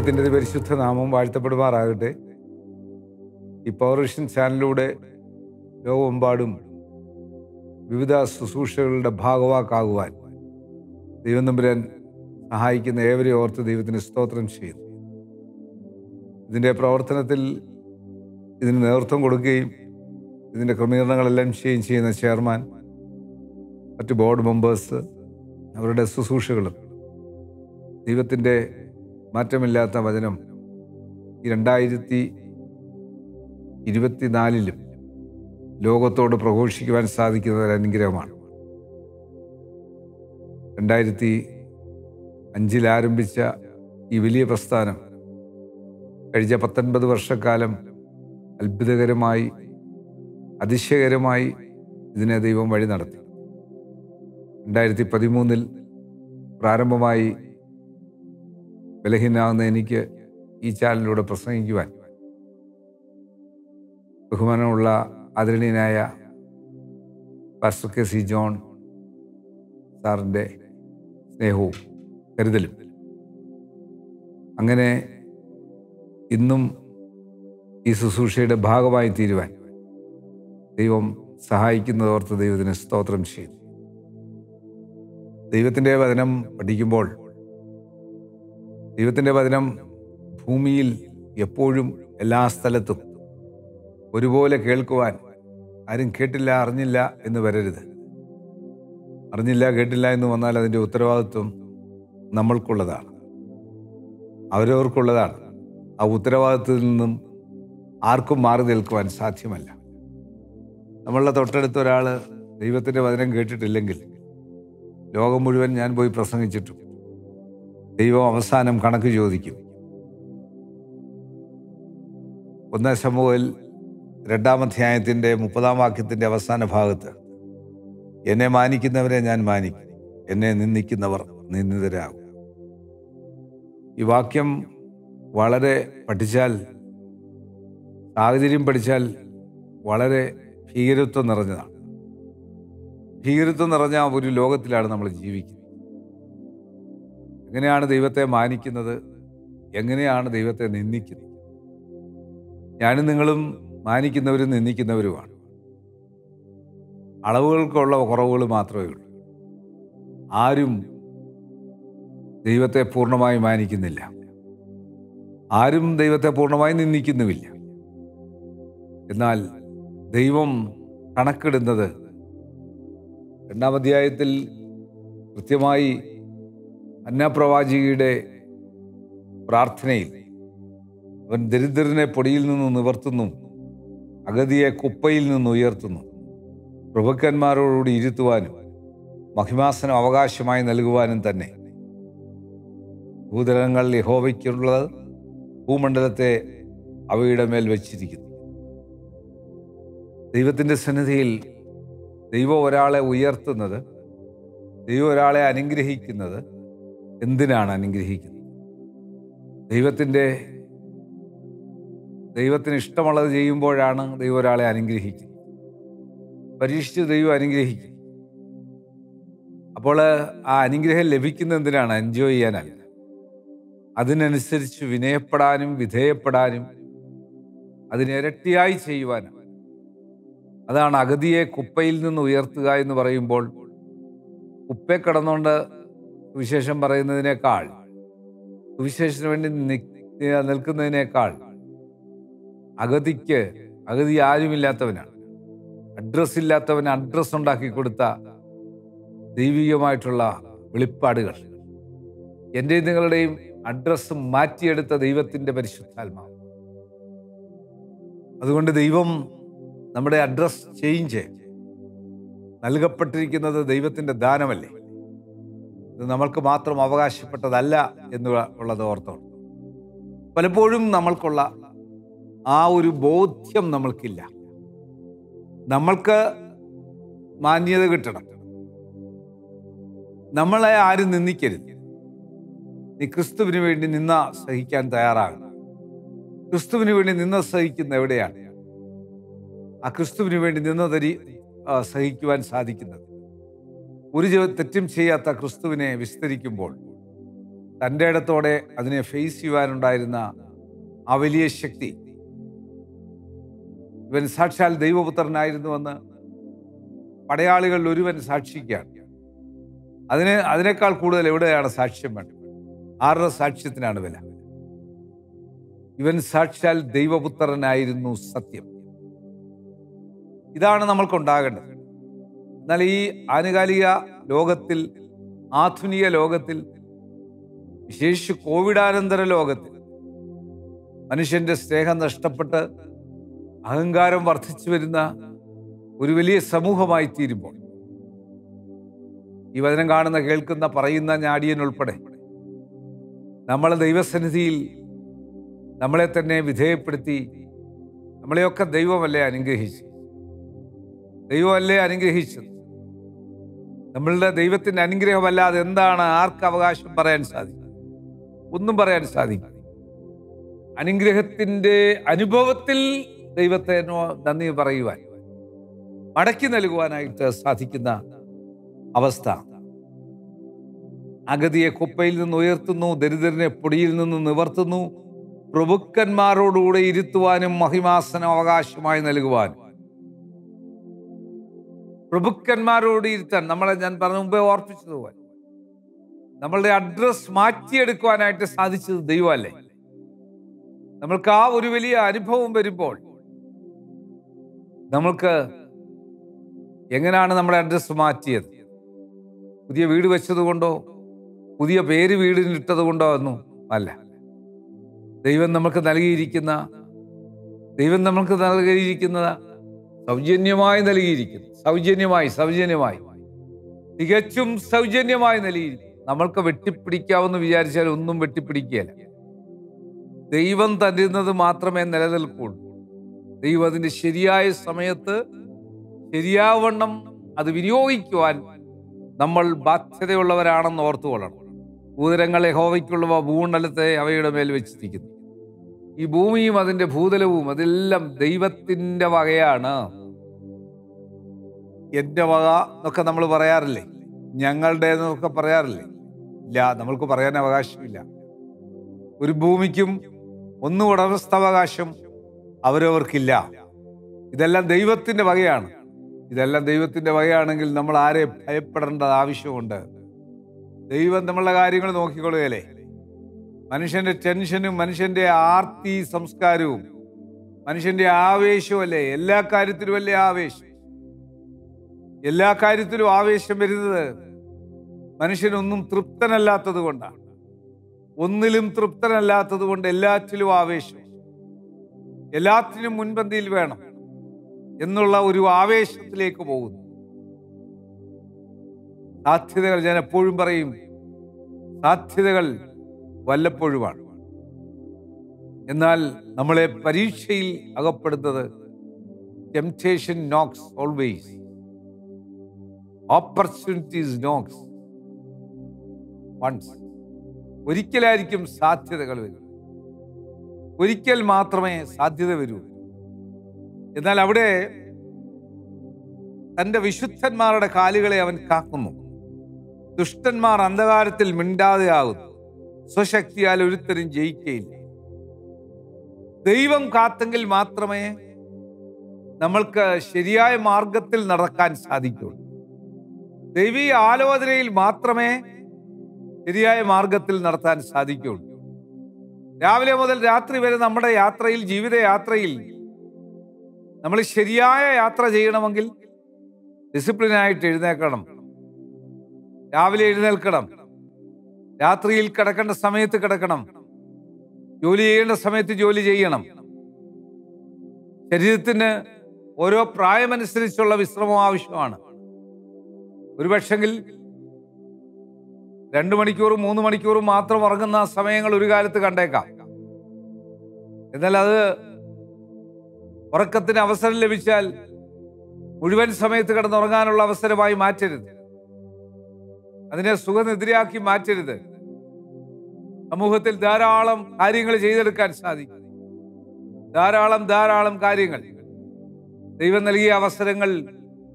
ദൈവത്തിൻ്റെ പരിശുദ്ധ നാമം വാഴ്ത്തപ്പെടുമാറാകട്ടെ ഈ പവർവിഷൻ ചാനലിലൂടെ ലോകമെമ്പാടും വിവിധ ശുശ്രൂഷകളുടെ ഭാഗവാക്കാകുവാൻ ദൈവം തമ്പുരാൻ സഹായിക്കുന്ന ഏവരെ ഓർത്ത് ദൈവത്തിന് സ്തോത്രം ചെയ്യുന്നു ഇതിൻ്റെ പ്രവർത്തനത്തിൽ ഇതിന് നേതൃത്വം കൊടുക്കുകയും ഇതിൻ്റെ ക്രമീകരണങ്ങളെല്ലാം ചെയ്യുകയും ചെയ്യുന്ന ചെയർമാൻ മറ്റ് ബോർഡ് മെമ്പേഴ്സ് അവരുടെ ശുശ്രൂഷകളും ദൈവത്തിൻ്റെ മാറ്റമില്ലാത്ത വചനം ഈ രണ്ടായിരത്തി ഇരുപത്തിനാലിലും ലോകത്തോട് പ്രഘോഷിക്കുവാൻ സാധിക്കുന്ന ഒരു അനുഗ്രഹമാണ് രണ്ടായിരത്തി അഞ്ചിൽ ആരംഭിച്ച ഈ വലിയ പ്രസ്ഥാനം കഴിഞ്ഞ പത്തൊൻപത് വർഷക്കാലം അത്ഭുതകരമായി അതിശയകരമായി ഇതിനെ ദൈവം വഴി നടത്തി രണ്ടായിരത്തി പതിമൂന്നിൽ പ്രാരംഭമായി ബലഹീനാകുന്ന എനിക്ക് ഈ ചാനലിലൂടെ പ്രസംഗിക്കുവാൻ ബഹുമാനമുള്ള ആദരണീയനായ പാസ്റ്റർ കെ സി ജോൺ സാറിൻ്റെ സ്നേഹവും കരുതലും അങ്ങനെ ഇന്നും ഈ ശുശ്രൂഷയുടെ ഭാഗമായി തീരുവാൻ ദൈവം സഹായിക്കുന്നതോർത്ത് ദൈവത്തിന് സ്തോത്രം ചെയ്യുന്നു ദൈവത്തിൻ്റെ വചനം പഠിക്കുമ്പോൾ ദൈവത്തിൻ്റെ വചനം ഭൂമിയിൽ എപ്പോഴും എല്ലാ സ്ഥലത്തും ഒരുപോലെ കേൾക്കുവാൻ ആരും കേട്ടില്ല അറിഞ്ഞില്ല എന്ന് വരരുത് അറിഞ്ഞില്ല കേട്ടില്ല എന്ന് വന്നാൽ അതിൻ്റെ ഉത്തരവാദിത്വം നമ്മൾക്കുള്ളതാണ് അവരവർക്കുള്ളതാണ് ആ ഉത്തരവാദിത്വത്തിൽ നിന്നും ആർക്കും മാറി നിൽക്കുവാൻ സാധ്യമല്ല നമ്മളുടെ തൊട്ടടുത്ത ഒരാൾ ദൈവത്തിൻ്റെ വചനം കേട്ടിട്ടില്ലെങ്കിൽ ലോകം മുഴുവൻ ഞാൻ പോയി പ്രസംഗിച്ചിട്ടും ദൈവം അവസാനം കണക്ക് ചോദിക്കും ഒന്നാം സമൂഹത്തിൽ രണ്ടാം അധ്യായത്തിൻ്റെ മുപ്പതാം വാക്യത്തിൻ്റെ അവസാന ഭാഗത്ത് എന്നെ മാനിക്കുന്നവരെ ഞാൻ മാനിക്കും എന്നെ നിന്ദിക്കുന്നവർ നിന്ദിതരാകും ഈ വാക്യം വളരെ പഠിച്ചാൽ സാഹചര്യം പഠിച്ചാൽ വളരെ ഭീകരത്വം നിറഞ്ഞതാണ് ഭീകരത്വം നിറഞ്ഞ ഒരു ലോകത്തിലാണ് നമ്മൾ ജീവിക്കുന്നത് എങ്ങനെയാണ് ദൈവത്തെ മാനിക്കുന്നത് എങ്ങനെയാണ് ദൈവത്തെ നിന്ദിക്കുന്നത് ഞാനും നിങ്ങളും മാനിക്കുന്നവരും നിന്ദിക്കുന്നവരുമാണ് അളവുകൾക്കുള്ള കുറവുകൾ മാത്രമേ ഉള്ളൂ ആരും ദൈവത്തെ പൂർണ്ണമായി മാനിക്കുന്നില്ല ആരും ദൈവത്തെ പൂർണ്ണമായി നിന്ദിക്കുന്നുമില്ല എന്നാൽ ദൈവം കണക്കിടുന്നത് രണ്ടാം അധ്യായത്തിൽ കൃത്യമായി അന്നപ്രവാചികയുടെ പ്രാർത്ഥനയിൽ അവൻ ദരിദ്രനെ പൊടിയിൽ നിന്ന് നിവർത്തുന്നു അഗതിയെ കുപ്പയിൽ നിന്ന് ഉയർത്തുന്നു പ്രഭുക്കന്മാരോടുകൂടി ഇരുത്തുവാനും മഹിമാസനം അവകാശമായി നൽകുവാനും തന്നെ ഭൂതലങ്ങൾ യഹോവയ്ക്കുള്ളത് ഭൂമണ്ഡലത്തെ അവയുടെ മേൽ വച്ചിരിക്കുന്നു ദൈവത്തിൻ്റെ സന്നിധിയിൽ ദൈവം ഒരാളെ ഉയർത്തുന്നത് ദൈവം ഒരാളെ അനുഗ്രഹിക്കുന്നത് എന്തിനാണ് അനുഗ്രഹിക്കുന്നത് ദൈവത്തിൻ്റെ ദൈവത്തിന് ഇഷ്ടമുള്ളത് ചെയ്യുമ്പോഴാണ് ദൈവം ഒരാളെ അനുഗ്രഹിക്കുന്നത് പരീക്ഷിച്ച് ദൈവം അനുഗ്രഹിക്കും അപ്പോൾ ആ അനുഗ്രഹം ലഭിക്കുന്ന എന്തിനാണ് എൻജോയ് ചെയ്യാനല്ല അതിനനുസരിച്ച് വിനയപ്പെടാനും വിധേയപ്പെടാനും അതിനിരട്ടിയായി ചെയ്യുവാനും അതാണ് അഗതിയെ കുപ്പയിൽ നിന്ന് ഉയർത്തുക എന്ന് പറയുമ്പോൾ കുപ്പെ കടന്നുകൊണ്ട് സുവിശേഷം പറയുന്നതിനേക്കാൾ സുവിശേഷത്തിന് വേണ്ടി നിൽക്കുന്നതിനേക്കാൾ അഗതിക്ക് അഗതി ആരുമില്ലാത്തവനാണ് അഡ്രസ് ഇല്ലാത്തവന് അഡ്രസ് ഉണ്ടാക്കി കൊടുത്ത ദൈവികമായിട്ടുള്ള വെളിപ്പാടുകൾ എൻ്റെയും നിങ്ങളുടെയും അഡ്രസ്സ് മാറ്റിയെടുത്ത ദൈവത്തിൻ്റെ പരിശുദ്ധാത്മാവ് അതുകൊണ്ട് ദൈവം നമ്മുടെ അഡ്രസ് ചേഞ്ച് നൽകപ്പെട്ടിരിക്കുന്നത് ദൈവത്തിൻ്റെ ദാനമല്ലേ ഇത് നമ്മൾക്ക് മാത്രം അവകാശപ്പെട്ടതല്ല എന്ന് ഉള്ളത് ഓർത്തോണം പലപ്പോഴും നമ്മൾക്കുള്ള ആ ഒരു ബോധ്യം നമ്മൾക്കില്ല നമ്മൾക്ക് മാന്യത കിട്ടണം നമ്മളെ ആരും നിന്ദിക്കരുത് നീ ക്രിസ്തുവിന് വേണ്ടി നിന്ന സഹിക്കാൻ തയ്യാറാകണം ക്രിസ്തുവിന് വേണ്ടി നിന്ന സഹിക്കുന്ന എവിടെയാണ് ആ ക്രിസ്തുവിന് വേണ്ടി നിന്ന തരി ആ, സഹിക്കുവാൻ സാധിക്കുന്നത് ഒരു ജ- തെറ്റും ചെയ്യാത്ത ക്രിസ്തുവിനെ വിസ്തരിക്കുമ്പോൾ തൻ്റെ ഇടത്തോടെ അതിനെ ഫേസ് ചെയ്യുവാനുണ്ടായിരുന്ന ആ വലിയ ശക്തി ഇവൻ സാക്ഷാൽ ദൈവപുത്രനായിരുന്നുവെന്ന് പടയാളികളിൽ ഒരുവൻ സാക്ഷിക്കുകയാണ് അതിന് അതിനേക്കാൾ കൂടുതൽ എവിടെയാണ് സാക്ഷ്യം വേണ്ടത് ആരുടെ സാക്ഷ്യത്തിനാണ് വില ഇവൻ സാക്ഷാൽ ദൈവപുത്രനായിരുന്നു സത്യം ഇതാണ് നമ്മൾക്കുണ്ടാകേണ്ടത് എന്നാൽ ഈ ആനുകാലിക ലോകത്തിൽ ആധുനിക ലോകത്തിൽ വിശേഷിച്ച് കോവിഡാനന്തര ലോകത്തിൽ മനുഷ്യന്റെ സ്നേഹം നഷ്ടപ്പെട്ട് അഹങ്കാരം വർദ്ധിച്ചു വരുന്ന ഒരു വലിയ സമൂഹമായി തീരുമ്പോൾ ഈ വചനം കാണുന്ന കേൾക്കുന്ന പറയുന്ന ഞാടിയൻ ഉൾപ്പെടെ നമ്മൾ ദൈവസന്നിധിയിൽ നമ്മളെ തന്നെ വിധേയപ്പെടുത്തി നമ്മളെയൊക്കെ ദൈവമല്ലേ അനുഗ്രഹിച്ചു ദൈവമല്ലേ അനുഗ്രഹിച്ചത് നമ്മളുടെ ദൈവത്തിന്റെ അനുഗ്രഹമല്ലാതെ എന്താണ് ആർക്ക് അവകാശം പറയാൻ സാധിക്കും ഒന്നും പറയാൻ സാധിക്കും അനുഗ്രഹത്തിന്റെ അനുഭവത്തിൽ ദൈവത്തെ നന്ദി പറയുവാൻ മടക്കി നൽകുവാനായിട്ട് സാധിക്കുന്ന അവസ്ഥ അഗതിയെ കുപ്പയിൽ നിന്ന് ഉയർത്തുന്നു ദരിദ്രനെ പൊടിയിൽ നിന്ന് നിവർത്തുന്നു പ്രഭുക്കന്മാരോടുകൂടെ ഇരുത്തുവാനും മഹിമാസനം അവകാശമായി നൽകുവാനും പ്രഭുക്കന്മാരോട് ഇരുത്താൻ നമ്മളെ ഞാൻ പറഞ്ഞ മുമ്പേ ഓർപ്പിച്ചതുപോലെ നമ്മളുടെ അഡ്രസ് മാറ്റിയെടുക്കുവാനായിട്ട് സാധിച്ചത് ദൈവമല്ലേ നമ്മൾക്ക് ആ ഒരു വലിയ അനുഭവം വരുമ്പോൾ നമ്മൾക്ക് എങ്ങനെയാണ് നമ്മുടെ അഡ്രസ് മാറ്റിയത് പുതിയ വീട് വെച്ചത് കൊണ്ടോ പുതിയ പേര് വീടിനിട്ടത് കൊണ്ടോ ഒന്നും അല്ല ദൈവം നമുക്ക് നൽകിയിരിക്കുന്ന ദൈവം നമുക്ക് നൽകിയിരിക്കുന്ന സൗജന്യമായി നൽകിയിരിക്കുന്നു സൗജന്യമായി സൗജന്യമായി തികച്ചും സൗജന്യമായി നൽകിയിരിക്കുന്നു നമ്മൾക്ക് വെട്ടിപ്പിടിക്കാമെന്ന് വിചാരിച്ചാൽ ഒന്നും വെട്ടിപ്പിടിക്കുകയല്ല ദൈവം തരുന്നത് മാത്രമേ നിലനിൽക്കുള്ളൂ ദൈവം അതിന്റെ ശരിയായ സമയത്ത് ശരിയാവണ്ണം അത് വിനിയോഗിക്കുവാൻ നമ്മൾ ബാധ്യതയുള്ളവരാണെന്ന് ഓർത്തുകൊള്ളണം ഭൂതലങ്ങൾ യഹോവയ്ക്കുള്ളവ ഭൂമണ്ഡലത്തെ അവയുടെ മേൽ വെച്ചിരിക്കുന്നു ഈ ഭൂമിയും അതിന്റെ ഭൂതലവും അതെല്ലാം ദൈവത്തിന്റെ വകയാണ് എന്റെ വക എന്നൊക്കെ നമ്മൾ പറയാറില്ലേ ഞങ്ങളുടെ എന്നൊക്കെ പറയാറില്ലേ ഇല്ല നമ്മൾക്ക് പറയാൻ അവകാശമില്ല ഒരു ഭൂമിക്കും ഒന്നും ഉടമസ്ഥാവകാശം അവരവർക്കില്ല ഇതെല്ലാം ദൈവത്തിന്റെ വകയാണ് ഇതെല്ലാം ദൈവത്തിന്റെ വകയാണെങ്കിൽ നമ്മൾ ആരെ ഭയപ്പെടേണ്ട ആവശ്യമുണ്ട് ദൈവം നമ്മളുടെ കാര്യങ്ങൾ നോക്കിക്കൊള്ളുകയല്ലേ മനുഷ്യന്റെ ടെൻഷനും മനുഷ്യന്റെ ആർത്തി സംസ്കാരവും മനുഷ്യന്റെ ആവേശവും അല്ലേ എല്ലാ കാര്യത്തിലും അല്ലേ ആവേശം എല്ലാ കാര്യത്തിലും ആവേശം വരുന്നത് മനുഷ്യനൊന്നും തൃപ്തനല്ലാത്തത് കൊണ്ടാണ് ഒന്നിലും തൃപ്തനല്ലാത്തത് കൊണ്ട് എല്ലാറ്റിലും ആവേശം എല്ലാത്തിനും മുൻപന്തിയിൽ വേണം എന്നുള്ള ഒരു ആവേശത്തിലേക്ക് പോകുന്നു സാധ്യതകൾ ഞാൻ എപ്പോഴും പറയും സാധ്യതകൾ വല്ലപ്പോഴുമാണ് എന്നാൽ നമ്മളെ പരീക്ഷയിൽ അകപ്പെടുന്നത് temptation knocks always opportunities knocks once ഒരിക്കലായിരിക്കും സാധ്യതകൾ വരും ഒരിക്കൽ മാത്രമേ സാധ്യത വരൂ എന്നാൽ അവിടെ തന്റെ വിശുദ്ധന്മാരുടെ കാലുകളെ അവൻ കാക്കുന്നു ദുഷ്ടന്മാർ അന്ധകാരത്തിൽ മിണ്ടാതെയാകുന്നു സ്വശക്തിയാൽ ഒരുത്തരും ജയിക്കയില്ല ദൈവം കാത്തെങ്കിൽ മാത്രമേ നമ്മൾക്ക് ശരിയായ മാർഗത്തിൽ നടക്കാൻ സാധിക്കുള്ളൂ ദൈവീയ ആലോചനയിൽ മാത്രമേ ശരിയായ മാർഗത്തിൽ നടത്താൻ സാധിക്കുള്ളൂ രാവിലെ മുതൽ രാത്രി വരെ നമ്മുടെ യാത്രയിൽ ജീവിത യാത്രയിൽ നമ്മൾ ശരിയായ യാത്ര ചെയ്യണമെങ്കിൽ ഡിസിപ്ലിനായിട്ട് എഴുന്നേൽക്കണം രാവിലെ എഴുന്നേൽക്കണം രാത്രിയിൽ കിടക്കേണ്ട സമയത്ത് കിടക്കണം ജോലി ചെയ്യേണ്ട സമയത്ത് ജോലി ചെയ്യണം ശരീരത്തിന് ഓരോ പ്രായമനുസരിച്ചുള്ള വിശ്രമം ആവശ്യമാണ് ഒരുപക്ഷെങ്കിൽ രണ്ടു മണിക്കൂറും മൂന്ന് മണിക്കൂറും മാത്രം ഉറങ്ങുന്ന സമയങ്ങൾ ഒരു കാലത്ത് കണ്ടേക്കാം എന്നാൽ അത് ഉറക്കത്തിന് അവസരം ലഭിച്ചാൽ മുഴുവൻ സമയത്ത് കിടന്നുറങ്ങാനുള്ള അവസരമായി മാറ്റരുത് അതിനെ സുഖനിദ്രയാക്കി മാറ്റരുത് സമൂഹത്തിൽ ധാരാളം കാര്യങ്ങൾ ചെയ്തെടുക്കാൻ സാധിക്കും ധാരാളം ധാരാളം കാര്യങ്ങൾ ദൈവം നൽകിയ അവസരങ്ങൾ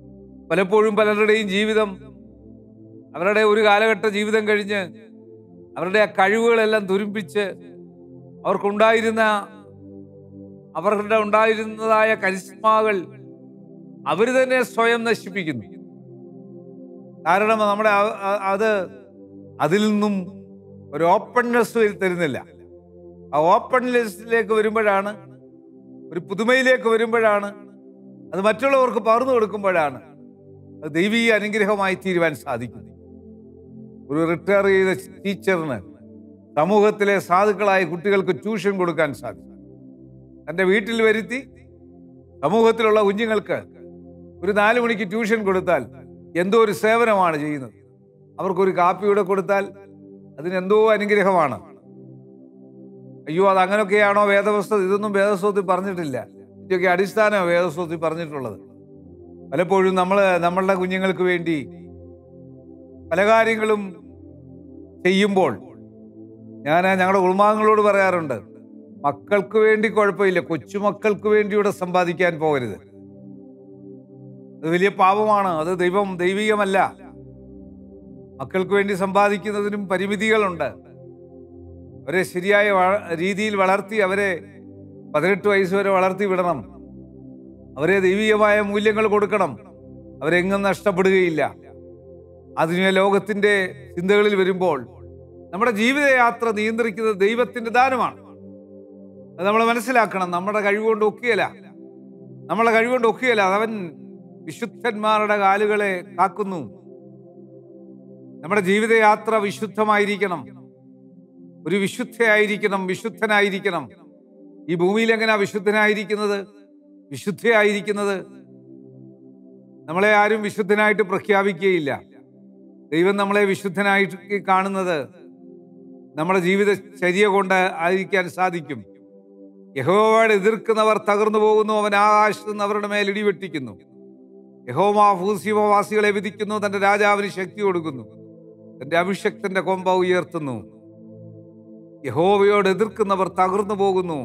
പലപ്പോഴും പലരുടെയും ജീവിതം അവരുടെ ഒരു കാലഘട്ട ജീവിതം കഴിഞ്ഞ് അവരുടെ ആ കഴിവുകളെല്ലാം തുരുമ്പിച്ച് അവർക്കുണ്ടായിരുന്ന അവരുടെ ഉണ്ടായിരുന്നതായ കരിസ്മാകൾ അവർ തന്നെ സ്വയം നശിപ്പിക്കുന്നു കാരണം നമ്മുടെ ആ- ആ- അത് അതിൽ നിന്നും ഒരു ഓപ്പൺനെസ് തരുന്നില്ല ആ ഓപ്പൺനെസ്സിലേക്ക് വരുമ്പോഴാണ് ഒരു പുതുമയിലേക്ക് വരുമ്പോഴാണ് അത് മറ്റുള്ളവർക്ക് പകർന്നു കൊടുക്കുമ്പോഴാണ് അത് ദൈവീയ അനുഗ്രഹമായി തീരുവാൻ സാധിക്കുന്നത് ഒരു റിട്ടയർ ചെയ്ത ടീച്ചറിന് സമൂഹത്തിലെ സാധുക്കളായ കുട്ടികൾക്ക് ട്യൂഷൻ കൊടുക്കാൻ സാധിക്കും തൻ്റെ വീട്ടിൽ വരുത്തി സമൂഹത്തിലുള്ള കുഞ്ഞുങ്ങൾക്ക് ഒരു നാല് മണിക്ക് ട്യൂഷൻ കൊടുത്താൽ എന്തോ ഒരു സേവനമാണ് ചെയ്യുന്നത് അവർക്കൊരു കാപ്പിയുടെ കൊടുത്താൽ അതിന് എന്തോ അനുഗ്രഹമാണ് അയ്യോ അത് അങ്ങനെയൊക്കെയാണോ വേദപുസ്തകം ഇതൊന്നും വേദപുസ്തകത്തിൽ പറഞ്ഞിട്ടില്ല ഇതൊക്കെ അടിസ്ഥാന വേദപുസ്തകത്തിൽ പറഞ്ഞിട്ടുള്ളത് പലപ്പോഴും നമ്മൾ നമ്മളുടെ കുഞ്ഞുങ്ങൾക്ക് വേണ്ടി പല കാര്യങ്ങളും ചെയ്യുമ്പോൾ ഞാൻ ഞങ്ങളുടെ കുടുംബാംഗങ്ങളോട് പറയാറുണ്ട് മക്കൾക്ക് വേണ്ടി കുഴപ്പമില്ല കൊച്ചുമക്കൾക്ക് വേണ്ടി ഇവിടെ സമ്പാദിക്കാൻ പോകരുത് അത് വലിയ പാപമാണ് അത് ദൈവം ദൈവികമല്ല മക്കൾക്ക് വേണ്ടി സമ്പാദിക്കുന്നതിനും പരിമിതികളുണ്ട് അവരെ ശരിയായ വ- രീതിയിൽ വളർത്തി അവരെ പതിനെട്ട് വയസ്സ് വരെ വളർത്തി വിടണം അവരെ ദൈവികമായ മൂല്യങ്ങൾ കൊടുക്കണം അവരെങ്ങും നഷ്ടപ്പെടുകയില്ല ആധുനിക ലോകത്തിന്റെ ചിന്തകളിൽ വരുമ്പോൾ നമ്മുടെ ജീവിതയാത്ര നിയന്ത്രിക്കുന്നത് ദൈവത്തിന്റെ ദാനമാണ് അത് നമ്മൾ മനസ്സിലാക്കണം നമ്മുടെ കഴിവുകൊണ്ട് ഒക്കുകയില്ല നമ്മളെ കഴിവുകൊണ്ട് ഒക്കുകയില്ല അവൻ വിശുദ്ധന്മാരുടെ കാലുകളെ കാക്കുന്നു നമ്മുടെ ജീവിതയാത്ര വിശുദ്ധമായിരിക്കണം ഒരു വിശുദ്ധയായിരിക്കണം വിശുദ്ധനായിരിക്കണം ഈ ഭൂമിയിൽ എങ്ങനെയാ വിശുദ്ധനായിരിക്കുന്നത് വിശുദ്ധയായിരിക്കുന്നത് നമ്മളെ ആരും വിശുദ്ധനായിട്ട് പ്രഖ്യാപിക്കുകയില്ല ദൈവം നമ്മളെ വിശുദ്ധനായിട്ട് കാണുന്നത് നമ്മുടെ ജീവിത ചര്യ കൊണ്ട് ആയിരിക്കാൻ സാധിക്കും യഹോവയോട് എതിർക്കുന്നവർ തകർന്നു പോകുന്നു അവൻ ആകാശത്ത് നിന്ന് അവരുടെ മേൽ ഇടിവെട്ടിക്കുന്നു യഹോമാ ഭൂസീമവാസികളെ വിധിക്കുന്നു തന്റെ രാജാവിന് ശക്തി കൊടുക്കുന്നു തന്റെ അഭിഷക്തന്റെ കൊമ്പ ഉയർത്തുന്നു യഹോവയോട് എതിർക്കുന്നവർ തകർന്നു പോകുന്നു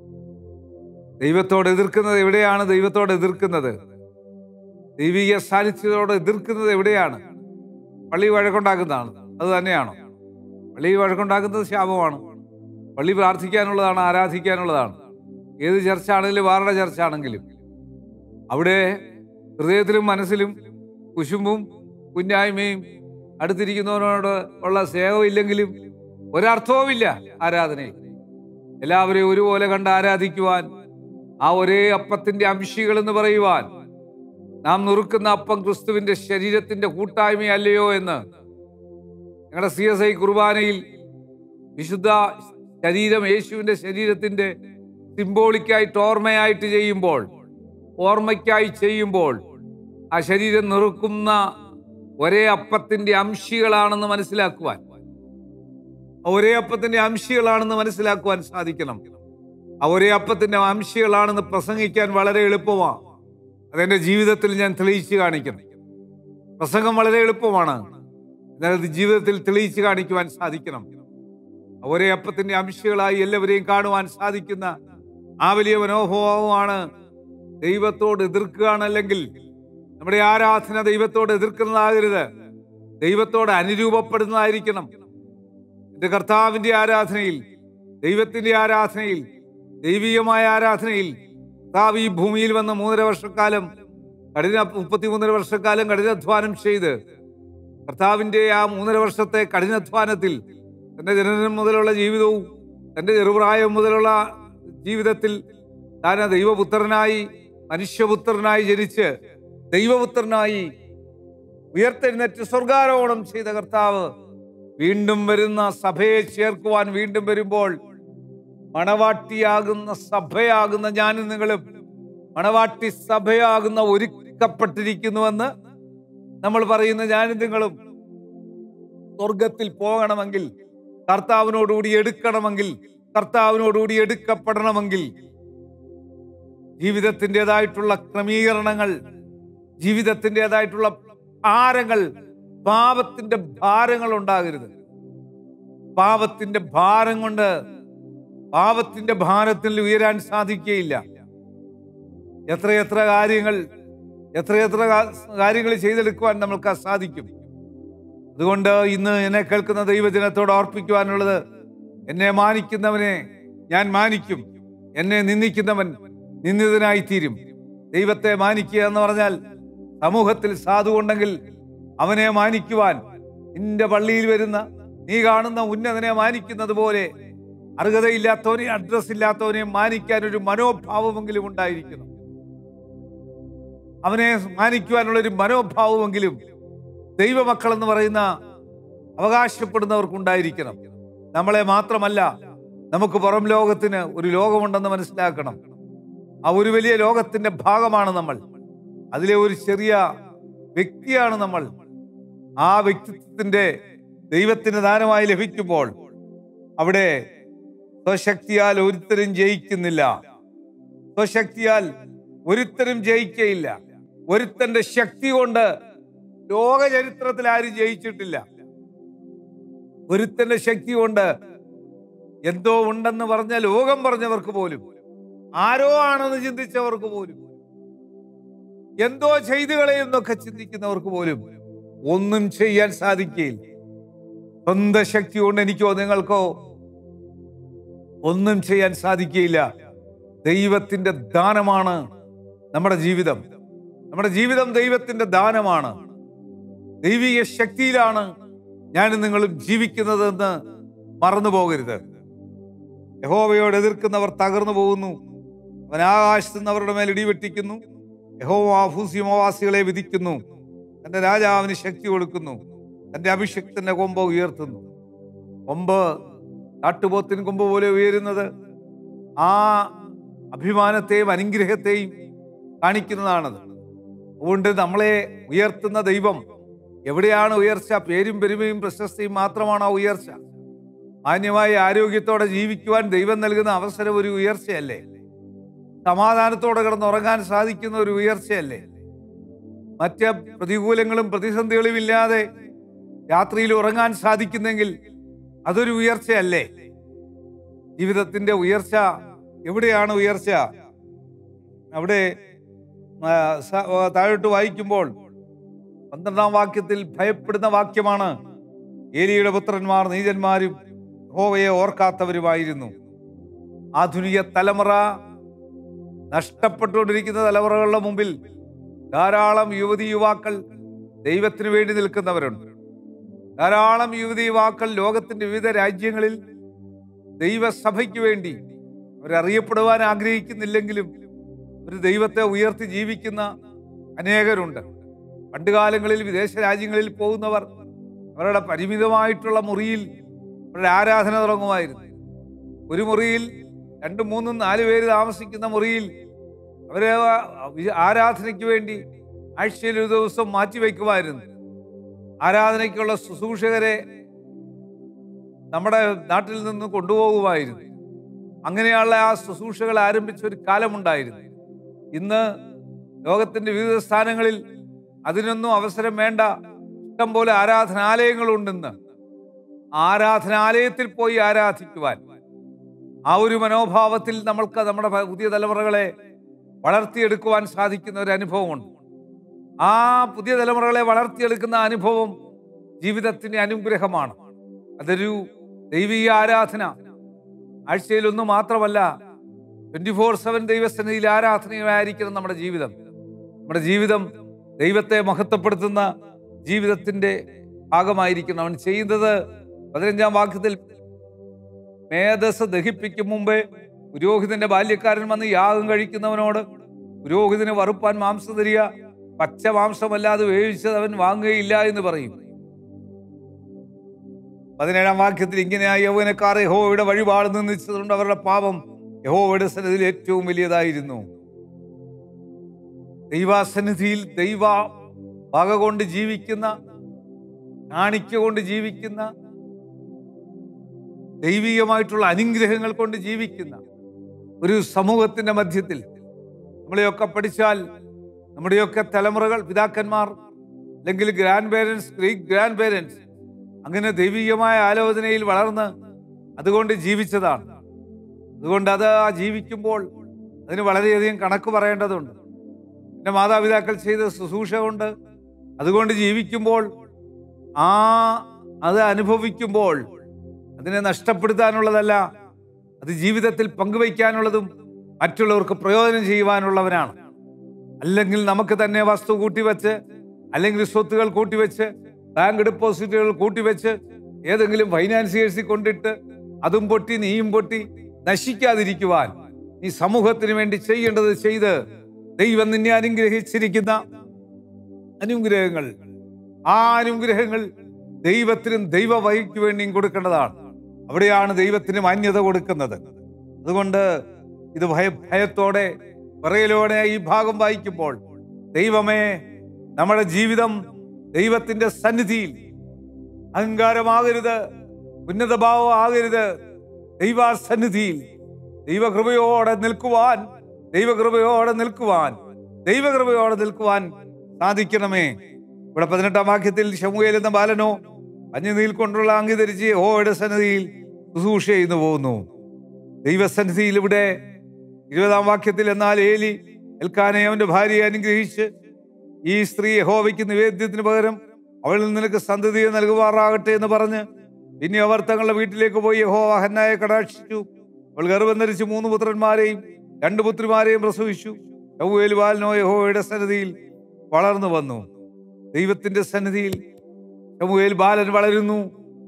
ദൈവത്തോട് എതിർക്കുന്നത് എവിടെയാണ് ദൈവത്തോട് എതിർക്കുന്നത് ദൈവിക സാന്നിധ്യത്തോട് എതിർക്കുന്നത് എവിടെയാണ് പള്ളി വഴക്കുണ്ടാക്കുന്നതാണ് അത് തന്നെയാണോ പള്ളി വഴക്കുണ്ടാക്കുന്നത് ശാപമാണ് പള്ളി പ്രാർത്ഥിക്കാനുള്ളതാണ് ആരാധിക്കാനുള്ളതാണ് ഏത് ചർച്ചാണെങ്കിലും വാറുടെ ചർച്ചാണെങ്കിലും അവിടെ ഹൃദയത്തിലും മനസ്സിലും കുശുമ്പും കുഞ്ഞായ്മയും അടുത്തിരിക്കുന്നവനോട് ഉള്ള സ്നേഹമില്ലെങ്കിലും ഒരർത്ഥവുമില്ല ആരാധനയിൽ എല്ലാവരെയും ഒരുപോലെ കണ്ട് ആരാധിക്കുവാൻ ആ ഒരേ അപ്പത്തിന്റെ അംശികൾ എന്ന് പറയുവാൻ നാം നുറുക്കുന്ന അപ്പം ക്രിസ്തുവിന്റെ ശരീരത്തിന്റെ കൂട്ടായ്മയല്ലയോ എന്ന് ഞങ്ങളുടെ സി എസ് ഐ കുർബാനയിൽ വിശുദ്ധ ശരീരം യേശുവിന്റെ ശരീരത്തിന്റെ സിംബോളിക്കായിട്ട് ഓർമ്മയായിട്ട് ചെയ്യുമ്പോൾ ഓർമ്മയ്ക്കായി ചെയ്യുമ്പോൾ ആ ശരീരം നുറുക്കുന്ന ഒരേ അപ്പത്തിന്റെ അംശികളാണെന്ന് മനസ്സിലാക്കുവാൻ ആ ഒരേ അപ്പത്തിന്റെ അംശികളാണെന്ന് മനസ്സിലാക്കുവാൻ സാധിക്കണം ആ ഒരേ അപ്പത്തിന്റെ അംശികളാണെന്ന് പ്രസംഗിക്കാൻ വളരെ എളുപ്പമാണ് അതെന്റെ ജീവിതത്തിൽ ഞാൻ തെളിയിച്ചു കാണിക്കണം പ്രസംഗം വളരെ എളുപ്പമാണ് എന്നാൽ അത് ജീവിതത്തിൽ തെളിയിച്ചു കാണിക്കുവാൻ സാധിക്കണം ആ ഒരേ അപ്പത്തിന്റെ അംശികളായി എല്ലാവരെയും കാണുവാൻ സാധിക്കുന്ന ആ വലിയ മനോഭാവമാണ് ദൈവത്തോട് എതിർക്കുകയാണല്ലെങ്കിൽ നമ്മുടെ ആരാധന ദൈവത്തോട് എതിർക്കുന്നതാകരുത് ദൈവത്തോട് അനുരൂപപ്പെടുന്നതായിരിക്കണം എന്റെ കർത്താവിന്റെ ആരാധനയിൽ ദൈവത്തിന്റെ ആരാധനയിൽ ദൈവീയമായ ആരാധനയിൽ കർത്താവ് ഈ ഭൂമിയിൽ വന്ന മൂന്നര വർഷക്കാലം കഠിന മുപ്പത്തിമൂന്നര വർഷക്കാലം കഠിനാധ്വാനം ചെയ്ത് കർത്താവിന്റെ ആ മൂന്നര വർഷത്തെ കഠിനാധ്വാനത്തിൽ തന്റെ ജനനം മുതലുള്ള ജീവിതവും തന്റെ ചെറുപ്രായം മുതലുള്ള ജീവിതത്തിൽ താൻ ആ ദൈവപുത്രനായി മനുഷ്യപുത്രനായി ജനിച്ച് ദൈവപുത്രനായി ഉയർത്തെഴുന്നേറ്റ് സ്വർഗാരോഹണം ചെയ്ത കർത്താവ് വീണ്ടും വരുന്ന സഭയെ ചേർക്കുവാൻ വീണ്ടും വരുമ്പോൾ മണവാട്ടിയാകുന്ന സഭയാകുന്ന ഞാനും നിങ്ങളും മണവാട്ടി സഭയാകുന്ന ഒരുക്കപ്പെട്ടിരിക്കുന്നുവെന്ന് നമ്മൾ പറയുന്ന ഞാനും നിങ്ങളും സ്വർഗത്തിൽ പോകണമെങ്കിൽ കർത്താവിനോടുകൂടി എടുക്കണമെങ്കിൽ കർത്താവിനോടുകൂടി എടുക്കപ്പെടണമെങ്കിൽ ജീവിതത്തിൻ്റെതായിട്ടുള്ള ക്രമീകരണങ്ങൾ ജീവിതത്തിൻ്റെതായിട്ടുള്ള ഭാരങ്ങൾ പാപത്തിന്റെ ഭാരങ്ങൾ ഉണ്ടാകരുത് പാപത്തിന്റെ ഭാരം കൊണ്ട് പാപത്തിന്റെ ഭാരത്തിൽ ഉയരാൻ സാധിക്കുകയില്ല എത്രയെത്ര കാര്യങ്ങൾ എത്രയെത്ര കാ- കാര്യങ്ങൾ ചെയ്തെടുക്കുവാൻ നമ്മൾക്ക് സാധിക്കും അതുകൊണ്ട് ഇന്ന് എന്നെ കേൾക്കുന്ന ദൈവജനത്തോട് ഓർപ്പിക്കുവാനുള്ളത് എന്നെ മാനിക്കുന്നവനെ ഞാൻ മാനിക്കും എന്നെ നിന്ദിക്കുന്നവൻ നിന്ദിതനായിത്തീരും ദൈവത്തെ മാനിക്കുക എന്ന് പറഞ്ഞാൽ സമൂഹത്തിൽ സാധു ഉണ്ടെങ്കിൽ അവനെ മാനിക്കുവാൻ നിന്റെ പള്ളിയിൽ വരുന്ന നീ കാണുന്ന ഉന്നതനെ മാനിക്കുന്നത് പോലെ അർഹതയില്ലാത്തവനെ അഡ്രസ് ഇല്ലാത്തവനെ മാനിക്കാൻ ഒരു മനോഭാവമെങ്കിലും ഉണ്ടായിരിക്കണം അവനെ മാനിക്കുവാനുള്ള ഒരു മനോഭാവമെങ്കിലും ദൈവമക്കൾ എന്ന് പറയുന്ന അവകാശപ്പെടുന്നവർക്കുണ്ടായിരിക്കണം നമ്മളെ മാത്രമല്ല നമുക്ക് പുറം ലോകത്തിന് ഒരു ലോകമുണ്ടെന്ന് മനസ്സിലാക്കണം ആ ഒരു വലിയ ലോകത്തിന്റെ ഭാഗമാണ് നമ്മൾ അതിലെ ഒരു ചെറിയ വ്യക്തിയാണ് നമ്മൾ ആ വ്യക്തിത്വത്തിന്റെ ദൈവത്തിന് ദാനമായി ലഭിക്കുമ്പോൾ അവിടെ സ്വശക്തിയാൽ ഒരുത്തരും ജയിക്കുന്നില്ല സ്വശക്തിയാൽ ഒരുത്തരും ജയിക്കയില്ല ഒരുത്തന്റെ ശക്തി കൊണ്ട് ലോക ചരിത്രത്തിൽ ആരും ജയിച്ചിട്ടില്ല ഒരുത്തന്റെ ശക്തി കൊണ്ട് എന്തോ ഉണ്ടെന്ന് പറഞ്ഞ ലോകം പറഞ്ഞവർക്ക് പോലും ആരോ ആണെന്ന് ചിന്തിച്ചവർക്ക് പോലും എന്തോ ചെയ്തു കളയുന്നൊക്കെ ചിന്തിക്കുന്നവർക്ക് പോലും ഒന്നും ചെയ്യാൻ സാധിക്കുകയില്ല സ്വന്തം ശക്തി കൊണ്ട് എനിക്കോ നിങ്ങൾക്കോ ഒന്നും ചെയ്യാൻ സാധിക്കുകയില്ല ദൈവത്തിന്റെ ദാനമാണ് നമ്മുടെ ജീവിതം നമ്മുടെ ജീവിതം ദൈവത്തിന്റെ ദാനമാണ് ദൈവിക ശക്തിയിലാണ് ഞാനും നിങ്ങളും ജീവിക്കുന്നതെന്ന് മറന്നു പോകരുത് യഹോവയോട് എതിർക്കുന്നവർ തകർന്നു പോകുന്നു അവൻ ആകാശത്ത് നിന്ന് അവരുടെ മേൽ ഇടിവെട്ടിക്കുന്നു യഹോവ ഭൂസിമവാസികളെ വിധിക്കുന്നു തന്റെ രാജാവിന് ശക്തി കൊടുക്കുന്നു തന്റെ അഭിഷക്തന്റെ കൊമ്പ് ഉയർത്തുന്നു കൊമ്പ് കാട്ടുപോത്തിന് കൊമ്പ് പോലെ ഉയരുന്നത് ആ അഭിമാനത്തെയും അനുഗ്രഹത്തെയും കാണിക്കുന്നതാണത് അതുകൊണ്ട് നമ്മളെ ഉയർത്തുന്ന ദൈവം എവിടെയാണ് ഉയർച്ച പേരും പെരുമയും പ്രശസ്തിയും മാത്രമാണ് ആ ഉയർച്ച മാന്യമായ ആരോഗ്യത്തോടെ ജീവിക്കുവാൻ ദൈവം നൽകുന്ന അവസരം ഒരു ഉയർച്ചയല്ലേ സമാധാനത്തോടെ കിടന്നുറങ്ങാൻ സാധിക്കുന്ന ഒരു ഉയർച്ചയല്ലേ മറ്റ് പ്രതികൂലങ്ങളും പ്രതിസന്ധികളും ഇല്ലാതെ രാത്രിയിൽ ഉറങ്ങാൻ സാധിക്കുന്നെങ്കിൽ അതൊരു ഉയർച്ചയല്ലേ ജീവിതത്തിന്റെ ഉയർച്ച എവിടെയാണ് ഉയർച്ച അവിടെ ആ, സ- ആ, താഴോട്ട് വായിക്കുമ്പോൾ പന്ത്രണ്ടാം വാക്യത്തിൽ ഭയപ്പെടുന്ന വാക്യമാണ് ഏലിയുടെ പുത്രന്മാർ നീചന്മാരും യഹോവയെ ഓർക്കാത്തവരുമായിരുന്നു ആധുനിക തലമുറ നഷ്ടപ്പെട്ടുകൊണ്ടിരിക്കുന്ന തലമുറകളുടെ മുമ്പിൽ ധാരാളം യുവതി യുവാക്കൾ ദൈവത്തിന് വേണ്ടി നിൽക്കുന്നവരുണ്ട് ധാരാളം യുവതി യുവാക്കൾ ലോകത്തിന്റെ വിവിധ രാജ്യങ്ങളിൽ ദൈവസഭയ്ക്ക് വേണ്ടി അവരറിയപ്പെടുവാൻ ആഗ്രഹിക്കുന്നില്ലെങ്കിലും ഒരു ദൈവത്തെ ഉയർത്തി ജീവിക്കുന്ന അനേകരുണ്ട് പണ്ടുകാലങ്ങളിൽ വിദേശ രാജ്യങ്ങളിൽ പോകുന്നവർ അവരുടെ പരിമിതമായിട്ടുള്ള മുറിയിൽ അവരുടെ ആരാധന തുടങ്ങുമായിരുന്നു ഒരു മുറിയിൽ രണ്ടും മൂന്നും നാല് പേര് താമസിക്കുന്ന മുറിയിൽ അവരെ വി- ആരാധനയ്ക്ക് വേണ്ടി ആഴ്ചയിൽ ഒരു ദിവസം മാറ്റിവെക്കുമായിരുന്നു ആരാധനയ്ക്കുള്ള ശുശ്രൂഷകരെ നമ്മുടെ നാട്ടിൽ നിന്ന് കൊണ്ടുപോകുമായിരുന്നു അങ്ങനെയുള്ള ആ ശുശ്രൂഷകൾ ആരംഭിച്ച ഒരു കാലമുണ്ടായിരുന്നു ഇന്ന് ലോകത്തിന്റെ വിവിധ സ്ഥാനങ്ങളിൽ അതിനൊന്നും അവസരം വേണ്ട ഇഷ്ടം പോലെ ആരാധനാലയങ്ങളുണ്ടെന്ന് ആരാധനാലയത്തിൽ പോയി ആരാധിക്കുവാൻ ആ ഒരു മനോഭാവത്തിൽ നമ്മൾക്ക് നമ്മുടെ പ- പുതിയ തലമുറകളെ വളർത്തിയെടുക്കുവാൻ സാധിക്കുന്ന ഒരു അനുഭവമുണ്ട് ആ പുതിയ തലമുറകളെ വളർത്തിയെടുക്കുന്ന അനുഭവം ജീവിതത്തിന്റെ അനുഗ്രഹമാണ് അതൊരു ദൈവീയ ആരാധന ആഴ്ചയിൽ ഒന്ന് മാത്രമല്ല ട്വന്റി ഫോർ സെവൻ ദൈവസന്നിധിയിൽ ആരാധനയായിരിക്കണം നമ്മുടെ ജീവിതം നമ്മുടെ ജീവിതം ദൈവത്തെ മഹത്വപ്പെടുത്തുന്ന ജീവിതത്തിന്റെ ഭാഗമായിരിക്കണം അവൻ ചെയ്യുന്നത് പതിനഞ്ചാം വാക്യത്തിൽ മേധസ് ദഹിപ്പിക്കും മുമ്പേ പുരോഹിതന്റെ ബാല്യക്കാരൻ വന്ന് യാഗം കഴിക്കുന്നവനോട് പുരോഹിതന് വറുപ്പാൻ മാംസം തരിക പച്ച മാംസമല്ലാതെ വേവിച്ചത് അവൻ വാങ്ങുകയില്ല എന്ന് പറയും പതിനേഴാം വാക്യത്തിൽ ഇങ്ങനെയായി യൗവനക്കാർ യഹോവയുടെ വഴിപാട് നിന്നിച്ചതുകൊണ്ട് അവരുടെ പാപം യഹോവയുടെ സന്നിധിയിൽ ഏറ്റവും വലിയതായിരുന്നു ദൈവാസന്നിധിയിൽ ദൈവ വക കൊണ്ട് ജീവിക്കുന്ന കാണിക്ക കൊണ്ട് ജീവിക്കുന്ന ദൈവികമായിട്ടുള്ള അനുഗ്രഹങ്ങൾ കൊണ്ട് ജീവിക്കുന്ന ഒരു സമൂഹത്തിന്റെ മധ്യത്തിൽ നമ്മളെയൊക്കെ പഠിച്ചാൽ നമ്മുടെയൊക്കെ തലമുറകൾ പിതാക്കന്മാർ അല്ലെങ്കിൽ grandparents Greek grandparents അങ്ങനെ ദൈവികമായ ആലോചനയിൽ വളർന്ന് അതുകൊണ്ട് ജീവിച്ചതാണ് അതുകൊണ്ട് അത് ആ ജീവിക്കുമ്പോൾ അതിന് വളരെയധികം കണക്ക് പറയേണ്ടതുണ്ട് എൻ്റെ മാതാപിതാക്കൾ ചെയ്ത ശുശ്രൂഷ കൊണ്ട് അതുകൊണ്ട് ജീവിക്കുമ്പോൾ ആ അത് അനുഭവിക്കുമ്പോൾ അതിനെ നഷ്ടപ്പെടുത്താനുള്ളതല്ല അത് ജീവിതത്തിൽ പങ്കുവയ്ക്കാനുള്ളതും മറ്റുള്ളവർക്ക് പ്രയോജനം ചെയ്യുവാനുള്ളവനാണ് അല്ലെങ്കിൽ നമുക്ക് തന്നെ വസ്തു കൂട്ടിവെച്ച് അല്ലെങ്കിൽ സ്വത്തുകൾ കൂട്ടിവെച്ച് ബാങ്ക് ഡെപ്പോസിറ്റുകൾ കൂട്ടിവെച്ച് ഏതെങ്കിലും ഫൈനാൻസിയേഴ്സിൽ കൊണ്ടിട്ട് അതും പൊട്ടി നീയും പൊട്ടി നശിക്കാതിരിക്കുവാൻ നീ സമൂഹത്തിന് വേണ്ടി ചെയ്യേണ്ടത് ചെയ്ത് ദൈവം നിന്നെ അനുഗ്രഹിച്ചിരിക്കുന്ന അനുഗ്രഹങ്ങൾ ആ അനുഗ്രഹങ്ങൾ ദൈവത്തിനും ദൈവവഹിക്ക് വേണ്ടിയും കൊടുക്കേണ്ടതാണ് അവിടെയാണ് ദൈവത്തിന് മാന്യത കൊടുക്കുന്നത് അതുകൊണ്ട് ഇത് ഭയ ഭയത്തോടെ പറയലോടെ ഈ ഭാഗം വായിക്കുമ്പോൾ ദൈവമേ നമ്മുടെ ജീവിതം ദൈവത്തിന്റെ സന്നിധിയിൽ അഹങ്കാരമാകരുത് ഉന്നതഭാവം ആകരുത് ദൈവസന്നിധിയിൽ ദൈവകൃപയോടെ നിൽക്കുവാൻ ദൈവകൃപയോടെ നിൽക്കുവാൻ ദൈവകൃപയോടെ നിൽക്കുവാൻ സാധിക്കണമേ ഇവിടെ പതിനെട്ടാം വാക്യത്തിൽ ശമുവേൽ എന്ന ബാലനോ അഞ്ഞുനീൽ കൊണ്ടുള്ള അങ്കി ധരിച്ച് ഓയുടെ സന്നിധിയിൽ ശുശ്രൂഷ ചെയ്തു പോകുന്നു ദൈവസന്നിധിയിൽ ഇവിടെ ഇരുപതാം വാക്യത്തിൽ എന്നാൽ ഏലി എൽക്കാനെ അവന്റെ ഭാര്യയെ അനുഗ്രഹിച്ച് ഈ സ്ത്രീ യഹോവയ്ക്ക് നിവേദ്യത്തിന് പകരം അവളിൽ നിനക്ക് സന്തതിയെ നൽകുമാറാകട്ടെ എന്ന് പറഞ്ഞ് പിന്നെ അവർ തങ്ങളുടെ വീട്ടിലേക്ക് പോയി യഹോവ ഹന്നായെ കടാക്ഷിച്ചു അവൾ ഗർഭം ധരിച്ച് മൂന്ന് പുത്രന്മാരെയും രണ്ട് പുത്രിമാരെയും പ്രസവിച്ചു യഹോവേൽ ബാലനോ യഹോവയുടെ സന്നിധിയിൽ വളർന്നു വന്നു ദൈവത്തിന്റെ സന്നിധിയിൽ യഹോവേൽ ബാലൻ വളരുന്നു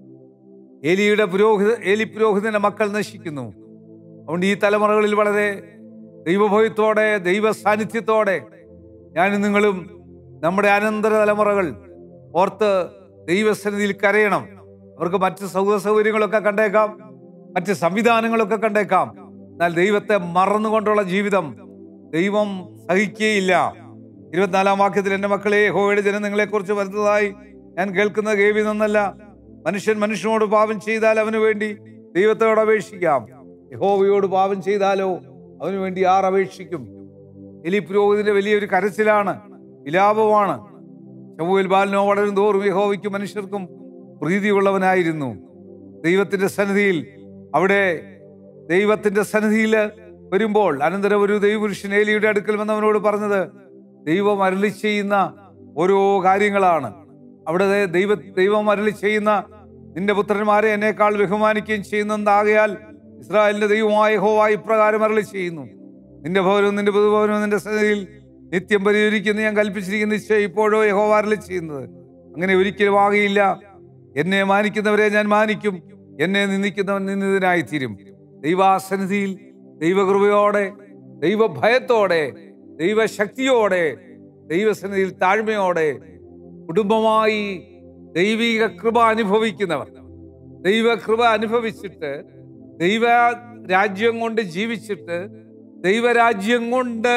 ഏലിയുടെ പുരോഹിത ഏലി പുരോഹിതന്റെ മക്കൾ നശിക്കുന്നു അതുകൊണ്ട് ഈ തലമുറകളിൽ വളരെ ദൈവഭയത്തോടെ ദൈവ സാന്നിധ്യത്തോടെ ഞാനും നിങ്ങളും നമ്മുടെ അനന്തര തലമുറകൾ ഓർത്ത് ദൈവസന്നിധിയിൽ കരയണം അവർക്ക് മറ്റ് സൗഹൃദ സൗകര്യങ്ങളൊക്കെ കണ്ടേക്കാം മറ്റ് സംവിധാനങ്ങളൊക്കെ കണ്ടേക്കാം എന്നാൽ ദൈവത്തെ മറന്നുകൊണ്ടുള്ള ജീവിതം ദൈവം സഹിക്കുകയില്ല ഇരുപത്തിനാലാം വാക്യത്തിൽ എൻ്റെ മക്കളെ ഹോയുടെ ജനം നിങ്ങളെക്കുറിച്ച് വരുന്നതായി ഞാൻ കേൾക്കുന്നത് കേവി നിന്നല്ല മനുഷ്യൻ മനുഷ്യനോട് പാപം ചെയ്താൽ അവന് വേണ്ടി ദൈവത്തോട് അപേക്ഷിക്കാം യഹോവയോട് പാപം ചെയ്താലോ അവന് വേണ്ടി ആർ അപേക്ഷിക്കും എലി പുരോഹിതന്റെ വലിയൊരു കരച്ചിലാണ് വിലാപമാണ് ശമുവേൽ ബാലനോ വളരും തോറും യഹോവയ്ക്കും മനുഷ്യർക്കും പ്രീതിയുള്ളവനായിരുന്നു ദൈവത്തിന്റെ സന്നിധിയിൽ അവിടെ ദൈവത്തിന്റെ സന്നിധിയിൽ വരുമ്പോൾ അനന്തരം ഒരു ദൈവപുരുഷൻ ഏലിയുടെ അടുക്കൽ വന്നവനോട് പറഞ്ഞത് ദൈവം അരളി ചെയ്യുന്ന ഓരോ കാര്യങ്ങളാണ് അവിടെ ദൈവ ദൈവം അരളി ചെയ്യുന്ന നിന്റെ പുത്രന്മാരെ എന്നേക്കാൾ ബഹുമാനിക്കുകയും ചെയ്യുന്നതാകയാൽ ഇസ്രായേലിന്റെ ദൈവമായ ഹോവ ഇപ്രകാരം അരളി ചെയ്യുന്നു നിന്റെ ഭവനവും നിന്റെ പൊതുഭവനവും നിന്റെ സന്നിധിയിൽ നിത്യം പരിഹരിക്കുന്ന ഞാൻ കൽപ്പിച്ചിരിക്കുന്ന നിശ്ചയം ഇപ്പോഴോ യഹോവ അരളി ചെയ്യുന്നത് അങ്ങനെ ഒരിക്കലും ആകയില്ല എന്നെ മാനിക്കുന്നവരെ ഞാൻ മാനിക്കും എന്നെ നിന്ദിക്കുന്നവൻ നിന്ദിതനായി തീരും ദൈവാസന്നിധിയിൽ ദൈവകൃപയോടെ ദൈവഭയത്തോടെ ദൈവശക്തിയോടെ ദൈവസന്നിധിയിൽ താഴ്മയോടെ കുടുംബമായി ദൈവിക കൃപ അനുഭവിക്കുന്നവർ ദൈവകൃപ അനുഭവിച്ചിട്ട് ദൈവ രാജ്യം കൊണ്ട് ജീവിച്ചിട്ട് ദൈവരാജ്യം കൊണ്ട്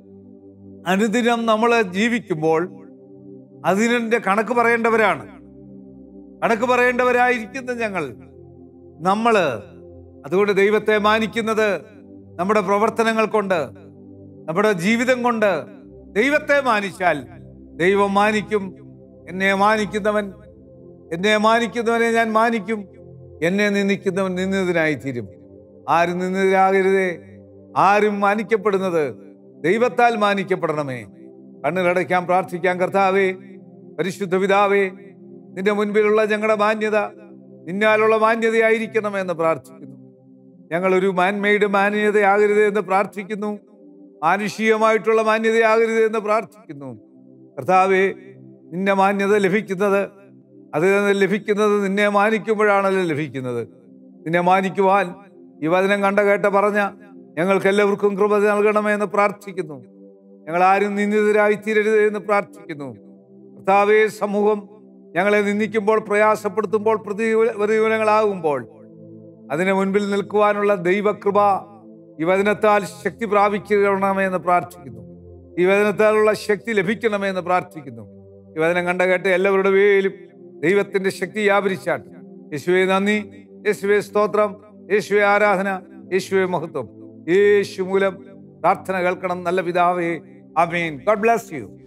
അനുദിനം നമ്മൾ ജീവിക്കുമ്പോൾ അതിനെ കണക്ക് പറയേണ്ടവരാണ് കണക്ക് പറയേണ്ടവരായിരിക്കുന്ന ഞങ്ങൾ നമ്മള് അതുകൊണ്ട് ദൈവത്തെ മാനിക്കുന്നത് നമ്മുടെ പ്രവർത്തനങ്ങൾ കൊണ്ട് നമ്മുടെ ജീവിതം കൊണ്ട് ദൈവത്തെ മാനിച്ചാൽ ദൈവം മാനിക്കും എന്നെ മാനിക്കുന്നവൻ എന്നെ മാനിക്കുന്നവനെ ഞാൻ മാനിക്കും എന്നെ നിന്ദിക്കുന്നവൻ നിന്ദിതനായി തീരും ആരും നിന്ദിതരാകരുതേ ആരും മാനിക്കപ്പെടുന്നത് ദൈവത്താൽ മാനിക്കപ്പെടണമേ കണ്ണുകളടയ്ക്കാൻ പ്രാർത്ഥിക്കാൻ കർത്താവേ പരിശുദ്ധ പിതാവേ നിന്റെ മുൻപിലുള്ള ഞങ്ങളുടെ മാന്യത നിന്നാലുള്ള മാന്യതയായിരിക്കണമെന്ന് പ്രാർത്ഥിക്കുന്നു ഞങ്ങൾ ഒരു മാൻമെയ്ഡ് മാന്യതയാകരുത് എന്ന് പ്രാർത്ഥിക്കുന്നു മാനുഷികമായിട്ടുള്ള മാന്യതയാകരുത് എന്ന് പ്രാർത്ഥിക്കുന്നു കർത്താവെ നിന്റെ മാന്യത ലഭിക്കുന്നത് അത് ലഭിക്കുന്നത് നിന്നെ മാനിക്കുമ്പോഴാണല്ലോ ലഭിക്കുന്നത് നിന്നെ മാനിക്കുവാൻ ഈ വചനം കണ്ട കേട്ട പറഞ്ഞ ഞങ്ങൾക്ക് എല്ലാവർക്കും കൃപ നൽകണമേ എന്ന് പ്രാർത്ഥിക്കുന്നു ഞങ്ങൾ ആരും നിന്ദിതരായി തീരരുത് എന്ന് പ്രാർത്ഥിക്കുന്നു കർത്താവെ സമൂഹം ഞങ്ങളെ നിന്ദിക്കുമ്പോൾ പ്രയാസപ്പെടുത്തുമ്പോൾ പ്രതികൂല പ്രതികൂലങ്ങളാകുമ്പോൾ അതിന് മുൻപിൽ നിൽക്കുവാനുള്ള ദൈവകൃപ ഈ വചനത്താൽ ശക്തി പ്രാപിക്കണമേ എന്ന് പ്രാർത്ഥിക്കുന്നു ഈ വചനത്താലുള്ള ശക്തി ലഭിക്കണമേ എന്ന് പ്രാർത്ഥിക്കുന്നു ഈ വചനം കണ്ട കേട്ട് എല്ലാവരുടെ പേരിലും ദൈവത്തിന്റെ ശക്തി വ്യാപരിച്ചാട്ട് യേശുവെ നന്ദി യേശുവെ സ്തോത്രം യേശുവെ ആരാധന യേശുവെ മഹത്വം യേശു മൂലം പ്രാർത്ഥന കേൾക്കണം നല്ല പിതാവേ അമീൻ ഗോഡ് ബ്ലസ് യു